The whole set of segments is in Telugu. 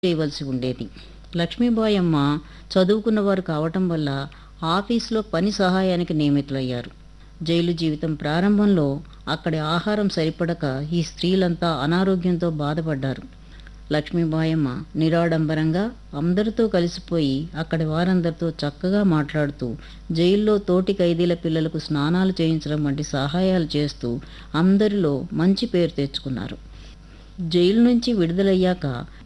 చేయవలసి ఉండేది లక్ష్మీబాయమ్మ చదువుకున్నవారు కావటం వల్ల ఆఫీసులో పని సహాయానికి నియమితులయ్యారు జైలు జీవితం ప్రారంభంలో అక్కడి ఆహారం సరిపడక ఈ స్త్రీలంతా అనారోగ్యంతో బాధపడ్డారు లక్ష్మీబాయమ్మ నిరాడంబరంగా అందరితో కలిసిపోయి అక్కడి వారందరితో చక్కగా మాట్లాడుతూ జైల్లో తోటి ఖైదీల పిల్లలకు స్నానాలు చేయించడం వంటి సహాయాలు చేస్తూ అందరిలో మంచి పేరు తెచ్చుకున్నారు జైలు నుంచి విడుదలయ్యాక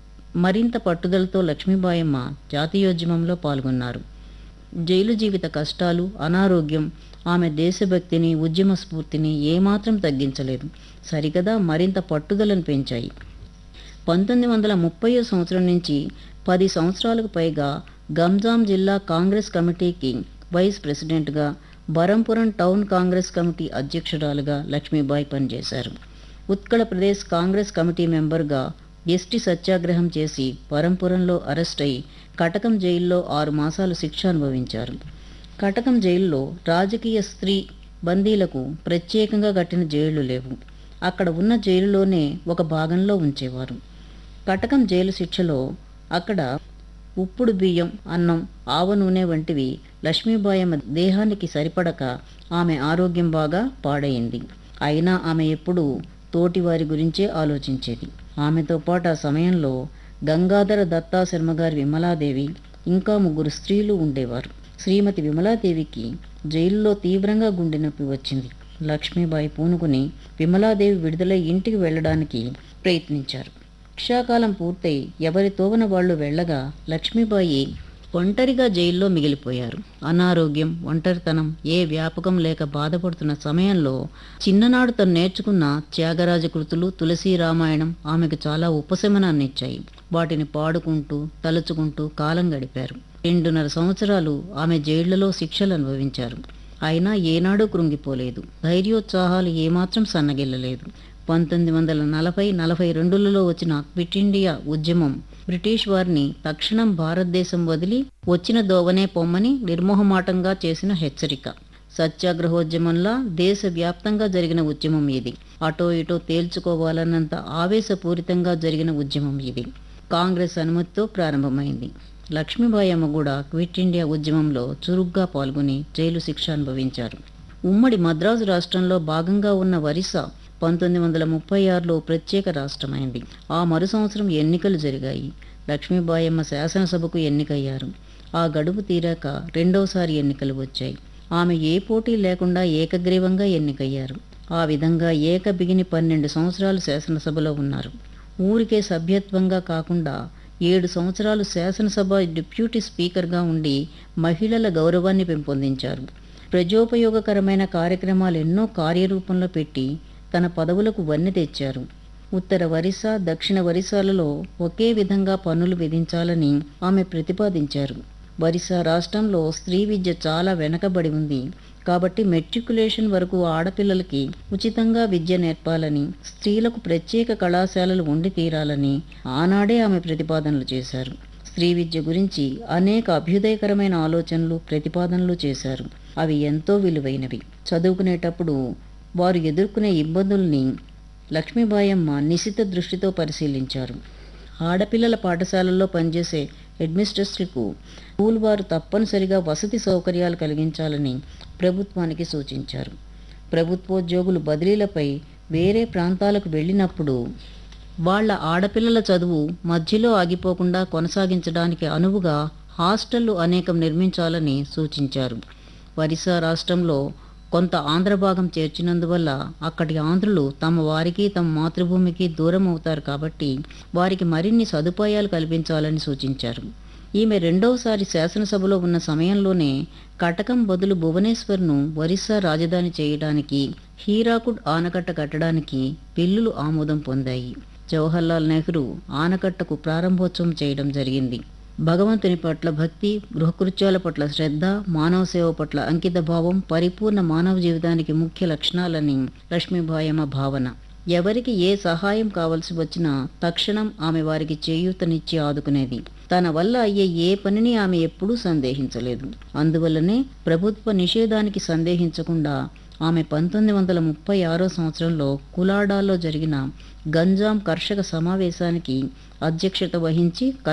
మరింత పట్టుదలతో లక్ష్మీబాయమ్మ జాతీయోద్యమంలో పాల్గొన్నారు జైలు జీవిత కష్టాలు అనారోగ్యం ఆమె దేశభక్తిని ఉద్యమ స్ఫూర్తిని ఏమాత్రం తగ్గించలేదు సరికదా మరింత పట్టుదలను పెంచాయి పంతొమ్మిది వందల ముప్పై సంవత్సరం నుంచి పది సంవత్సరాలకు పైగా గంజాం జిల్లా కాంగ్రెస్ కమిటీకి వైస్ ప్రెసిడెంట్గా బరంపురం టౌన్ కాంగ్రెస్ కమిటీ అధ్యక్షురాలుగా లక్ష్మీబాయి పనిచేశారు ఉత్కళ ప్రదేశ్ కాంగ్రెస్ కమిటీ మెంబర్గా ఎస్టీ సత్యాగ్రహం చేసి పరంపురంలో అరెస్ట్ అయి కటకం జైల్లో ఆరు మాసాలు శిక్ష అనుభవించారు కటకం జైల్లో రాజకీయ స్త్రీ బందీలకు ప్రత్యేకంగా కట్టిన జైళ్లు లేవు అక్కడ ఉన్న జైలులోనే ఒక భాగంలో ఉంచేవారు కటకం జైలు శిక్షలో అక్కడ ఉప్పుడు బియ్యం అన్నం ఆవ నూనె వంటివి లక్ష్మీబాయమ్మ దేహానికి సరిపడక ఆమె ఆరోగ్యం బాగా పాడైంది అయినా ఆమె ఎప్పుడూ తోటివారి గురించే ఆలోచించేది ఆమెతో పాటు ఆ సమయంలో గంగాధర దత్తా శర్మ గారి విమలాదేవి ఇంకా ముగ్గురు స్త్రీలు ఉండేవారు శ్రీమతి విమలాదేవికి జైల్లో తీవ్రంగా గుండె నొప్పి వచ్చింది లక్ష్మీబాయి పూనుకుని విమలాదేవి విడుదలై ఇంటికి వెళ్ళడానికి ప్రయత్నించారు శిక్షాకాలం పూర్తయి ఎవరి తోవన వాళ్ళు వెళ్ళగా లక్ష్మీబాయి ఒంటరిగా జైల్లో మిగిలిపోయారు అనారోగ్యం ఒంటరితనం ఏ వ్యాపకం లేక బాధపడుతున్న సమయంలో చిన్ననాడు తను నేర్చుకున్న త్యాగరాజ కృతులు తులసీ రామాయణం ఆమెకు చాలా ఉపశమనాన్ని ఇచ్చాయి వాటిని పాడుకుంటూ తలుచుకుంటూ కాలం గడిపారు రెండున్నర సంవత్సరాలు ఆమె జైళ్లలో శిక్షలు అనుభవించారు అయినా ఏనాడూ కృంగిపోలేదు ధైర్యోత్సాహాలు ఏమాత్రం సన్నగిల్లలేదు పంతొమ్మిది వందల నలభై నలభై రెండులలో వచ్చిన క్విట్ ఇండియా ఉద్యమం బ్రిటిష్ వారిని తక్షణం భారతదేశం వదిలి వచ్చిన దోవనే పొమ్మని నిర్మోహమాటంగా చేసిన హెచ్చరిక సత్యాగ్రహోద్యమంలా దేశవ్యాప్తంగా జరిగిన ఉద్యమం ఇది అటో ఇటో తేల్చుకోవాలన్నంత ఆవేశపూరితంగా జరిగిన ఉద్యమం ఇది కాంగ్రెస్ అనుమతితో ప్రారంభమైంది లక్ష్మీబాయమ్మ కూడా క్విట్ ఇండియా ఉద్యమంలో చురుగ్గా పాల్గొని జైలు శిక్ష అనుభవించారు ఉమ్మడి మద్రాసు రాష్ట్రంలో భాగంగా ఉన్న ఒరిస్సా పంతొమ్మిది వందల ముప్పై ఆరులో ప్రత్యేక రాష్ట్రమైంది ఆ మరు సంవత్సరం ఎన్నికలు జరిగాయి లక్ష్మీబాయమ్మ శాసనసభకు ఎన్నికయ్యారు ఆ గడువు తీరాక రెండోసారి ఎన్నికలు వచ్చాయి ఆమె ఏ పోటీ లేకుండా ఏకగ్రీవంగా ఎన్నికయ్యారు ఆ విధంగా ఏక బిగిని పన్నెండు సంవత్సరాలు శాసనసభలో ఉన్నారు ఊరికే సభ్యత్వంగా కాకుండా ఏడు సంవత్సరాలు శాసనసభ డిప్యూటీ స్పీకర్గా ఉండి మహిళల గౌరవాన్ని పెంపొందించారు ప్రజోపయోగకరమైన కార్యక్రమాలు ఎన్నో కార్యరూపంలో పెట్టి తన పదవులకు వన్నె తెచ్చారు ఉత్తర ఒరిస్సా దక్షిణ ఒరిస్సాలలో ఒకే విధంగా పన్నులు విధించాలని ఆమె ప్రతిపాదించారు ఒరిస్సా రాష్ట్రంలో స్త్రీ విద్య చాలా వెనకబడి ఉంది కాబట్టి మెట్రికులేషన్ వరకు ఆడపిల్లలకి ఉచితంగా విద్య నేర్పాలని స్త్రీలకు ప్రత్యేక కళాశాలలు ఉండి తీరాలని ఆనాడే ఆమె ప్రతిపాదనలు చేశారు స్త్రీ విద్య గురించి అనేక అభ్యుదయకరమైన ఆలోచనలు ప్రతిపాదనలు చేశారు అవి ఎంతో విలువైనవి చదువుకునేటప్పుడు వారు ఎదుర్కొనే ఇబ్బందుల్ని లక్ష్మీబాయమ్మ నిశిత దృష్టితో పరిశీలించారు ఆడపిల్లల పాఠశాలల్లో పనిచేసే హెడ్మిస్ట్రెస్లకు స్కూల్ వారు తప్పనిసరిగా వసతి సౌకర్యాలు కలిగించాలని ప్రభుత్వానికి సూచించారు ప్రభుత్వోద్యోగులు బదిలీలపై వేరే ప్రాంతాలకు వెళ్ళినప్పుడు వాళ్ళ ఆడపిల్లల చదువు మధ్యలో ఆగిపోకుండా కొనసాగించడానికి అనువుగా హాస్టళ్లు అనేకం నిర్మించాలని సూచించారు ఒరిస్సా రాష్ట్రంలో కొంత ఆంధ్ర భాగం చేర్చినందువల్ల అక్కడి ఆంధ్రులు తమ వారికి తమ మాతృభూమికి దూరం అవుతారు కాబట్టి వారికి మరిన్ని సదుపాయాలు కల్పించాలని సూచించారు ఈమె రెండవసారి శాసనసభలో ఉన్న సమయంలోనే కటకం బదులు భువనేశ్వర్ను ఒరిస్సా రాజధాని చేయడానికి హీరాకుడ్ ఆనకట్ట కట్టడానికి బిల్లులు ఆమోదం పొందాయి జవహర్లాల్ నెహ్రూ ఆనకట్టకు ప్రారంభోత్సవం చేయడం జరిగింది భగవంతుని పట్ల భక్తి గృహకృత్యాల పట్ల శ్రద్ధ మానవ సేవ పట్ల అంకిత భావం పరిపూర్ణ మానవ జీవితానికి ముఖ్య లక్షణాలని లక్ష్మీబాయమ్మ భావన ఎవరికి ఏ సహాయం కావలసి వచ్చినా తక్షణం ఆమె వారికి చేయూతనిచ్చి ఆదుకునేది తన వల్ల అయ్యే ఏ పనిని ఆమె ఎప్పుడూ సందేహించలేదు అందువల్లనే ప్రభుత్వ నిషేధానికి సందేహించకుండా ఆమె పంతొమ్మిది వందల ముప్పై ఆరో సంవత్సరంలో కులాడాలో జరిగిన గంజాం కర్షక సమావేశానికి అధ్యక్షత వహించి